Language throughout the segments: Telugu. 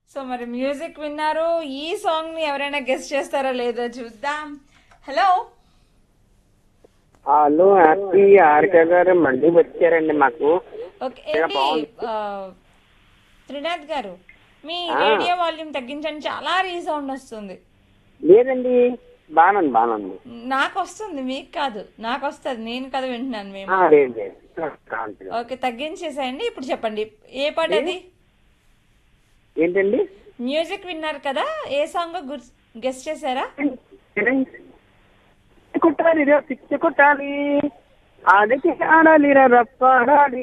సో మరి మ్యూజిక్ విన్నారు ఈ సాంగ్ ని ఎవరైనా గెస్ట్ చేస్తారో లేదో చూద్దాం హలో హలో హ్యాపీ హారిక గారు మళ్ళీ వచ్చారండి మాకు ఓకే ఏంటి ఆ, త్రినాథ్ గారు మీ రేడియో వాల్యూమ్ తగ్గించండి చాలా రీసౌండ్ వస్తుంది లేదండి బాగుంది బాగుంది నాకు వస్తుంది మీకు కాదు నాకు వస్తుంది నేను కదా వింటున్నాను మేము ఆ, లేదు లేదు కావాలి. ఓకే తగ్గించేసేయండి ఇప్పుడు చెప్పండి ఏ పాట అది ఏంటండి మ్యూజిక్ విన్నారు కదా ఏ సాంగ్ గెస్ట్ చేశారా కుట్టాలి రా పిచ్చి కుట్టాలి ఆడికి ఆడాలి రా రప్ప ఆడాలి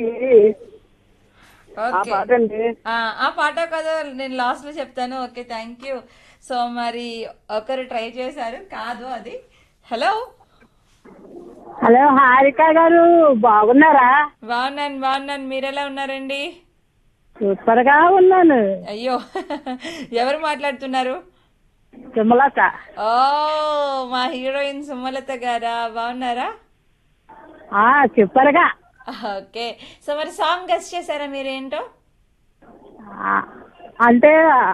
ఆ ఓకే పాట అండి ఆ ఆ పాట కదా నేను లాస్ట్ లో చెప్తాను ఓకే థ్యాంక్ యూ సో మరి ఒకరు ట్రై చేశారు కాదు అది హలో హలో హారిక గారు బాగున్నారా బాగున్నాను బాగున్నాను మీరు ఎలా ఉన్నారండి సూపర్ గా ఉన్నాను అయ్యో ఎవరు మాట్లాడుతున్నారు సుమలత ఓ మా హీరోయిన్ సుమలత గారా బాగున్నారా ఆ సూపర్ గా ఓకే సో మరి సాంగ్ గెస్ట్ చేశారా మీరేంటో ఆ, అంటే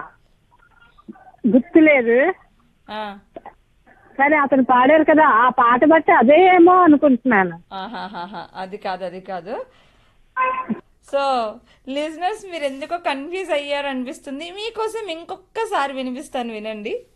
గుర్తులేదు ఆ, కానీ అతను పాడారు కదా ఆ పాట బట్టి అదే ఏమో అనుకుంటున్నాను ఆహాహాహా. అది కాదు అది కాదు సో లిజనర్స్ మీరు ఎందుకో కన్ఫ్యూజ్ అయ్యారు అనిపిస్తుంది మీకోసం ఇంకొకసారి వినిపిస్తాను వినండి